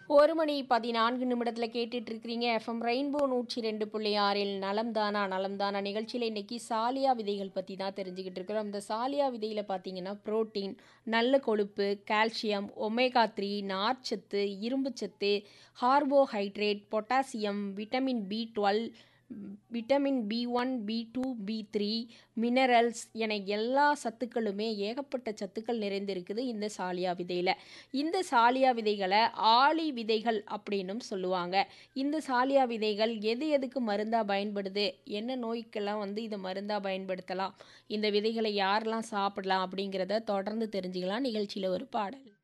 ஒரு மணி பதினான்கு நிமிடத்தில் கேட்டுட்டு இருக்கிறீங்க எஃப்எம் ரெயின்போ நூற்றி ரெண்டு புள்ளி ஆறில் நலம்தானா நலம்தானா நிகழ்ச்சியில் இன்னைக்கு சாலியா விதைகள் பற்றி தான் தெரிஞ்சுக்கிட்டு இருக்கிறோம் இந்த சாலியா விதையில் பார்த்தீங்கன்னா புரோட்டீன் நல்ல கொழுப்பு கால்சியம் ஒமேகா த்ரீ நார்ச்சத்து இரும்புச்சத்து carbohydrate potassium vitamin B twelve vitamin B one B two B three minerals என எல்லா சத்துக்களுமே ஏகப்பட்ட சத்துக்கள் நிறைந்திருக்குது இந்த சாலியா விதையில் இந்த சாலியா விதைகளை ஆளி விதைகள் அப்படின்னும் சொல்லுவாங்க இந்த சாலியா விதைகள் எது எதுக்கு மருந்தாக பயன்படுது என்ன நோய்க்கெல்லாம் வந்து இதை மருந்தாக பயன்படுத்தலாம் இந்த விதைகளை யாரெல்லாம் சாப்பிடலாம் அப்படிங்கிறத தொடர்ந்து தெரிஞ்சுக்கலாம் நிகழ்ச்சியில் ஒரு பாடல்